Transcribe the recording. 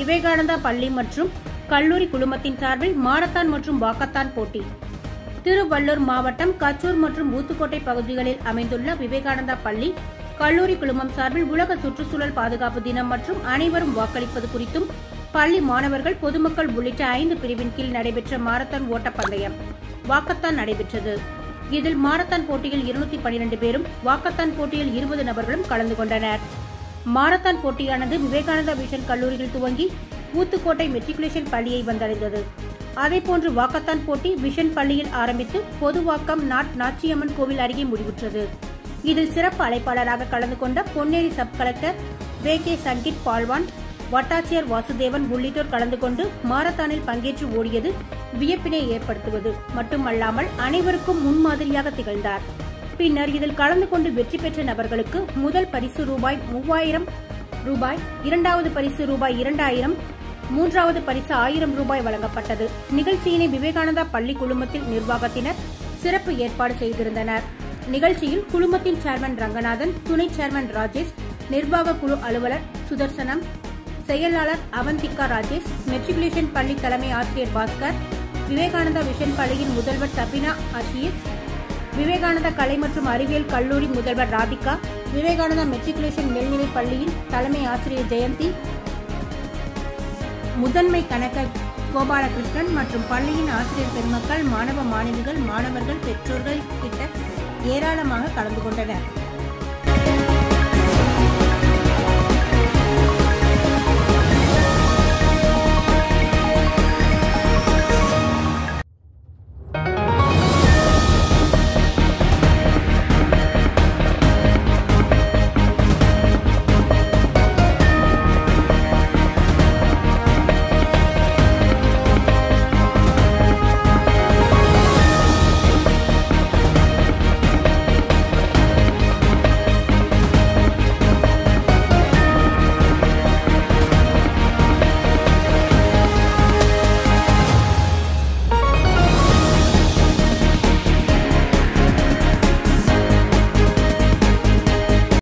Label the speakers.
Speaker 1: விவேகானந்தா பள்ளி மற்றும் கல்லூரி குழுமத்தின் சார்பில் மாரத்தான் மற்றும் வாக்கத்தான் போட்டி திருவள்ளூர் மாவட்டம் கச்சூர் மற்றும் ஊத்துக்கோட்டை பகுதிகளில் அமைந்துள்ள விவேகானந்தா பள்ளி கல்லூரி குழுமம் சார்பில் உலக சுற்றுச்சூழல் பாதுகாப்பு தினம் மற்றும் அனைவரும் வாக்களிப்பது குறித்தும் பள்ளி மாணவர்கள் பொதுமக்கள் உள்ளிட்ட ஐந்து பிரிவின் கீழ் நடைபெற்ற மாரத்தான் ஓட்டப்பந்தயம் வாக்கத்தான் நடைபெற்றது இதில் மாரத்தான் போட்டியில் இருநூத்தி பனிரெண்டு பேரும் வாக்கத்தான் போட்டியில் இருபது நபர்களும் கலந்து கொண்டனர் மாரத்தான் போட்டியானது விவேகானந்தா விஷன் கல்லூரியில் துவங்கி ஊத்துக்கோட்டை மெட்ரிகுலேஷன் பள்ளியை வந்தடைந்தது அதேபோன்று வாக்கத்தான் போட்டி விஷன் பள்ளியில் ஆரம்பித்து பொதுவாக்கம் நாட் நாச்சியம்மன் கோவில் அருகே முடிவுற்றது இதில் சிறப்பு அழைப்பாளராக கலந்து கொண்ட Ponneri sub collector V K Sangeeth Palwan வட்டாட்சியர் வாசுதேவன் உள்ளிட்டோர் கலந்து கொண்டு மாரத்தானில் பங்கேற்று ஓடியது வியப்பினை ஏற்படுத்துவது மட்டுமல்லாமல் அனைவருக்கும் முன்மாதிரியாக திகழ்ந்தார் பின்னர் இதில் கலந்து கொண்டு வெற்றி பெற்ற நபர்களுக்கு முதல் பரிசு ரூபாய் மூவாயிரம் ரூபாய் இரண்டாவது பரிசு ரூபாய் இரண்டாயிரம் மூன்றாவது பரிசு ஆயிரம் ரூபாய் வழங்கப்பட்டது நிகழ்ச்சியினை விவேகானந்தா பள்ளி குழுமத்தில் நிர்வாகத்தினர் சிறப்பு ஏற்பாடு செய்திருந்தனர் நிகழ்ச்சியில் குழுமத்தின் சேர்மன் ரங்கநாதன் துணை சேர்மன் ராஜேஷ் நிர்வாக குழு அலுவலர் சுதர்சனம் செயலாளர் அவந்திகா ராஜேஷ் மெட்ரிகுலேஷன் பள்ளி தலைமை ஆசிரியர் பாஸ்கர் விவேகானந்தா விஷன் பள்ளியின் முதல்வர் சபினா அஷீஸ் விவேகானந்தா கலை மற்றும் அறிவியல் கல்லூரி முதல்வர் ராதிகா விவேகானந்தா மெட்ரிகுலேஷன் மேல்நிலைப் பள்ளியின் தலைமை ஆசிரியர் ஜெயந்தி முதன்மை கணக்க கோபாலகிருஷ்ணன் மற்றும் பள்ளியின் ஆசிரியர் பெருமக்கள் மாணவ மாணவிகள் மாணவர்கள் பெற்றோர்கள் கிட்ட ஏராளமாக கலந்து கொண்டனர்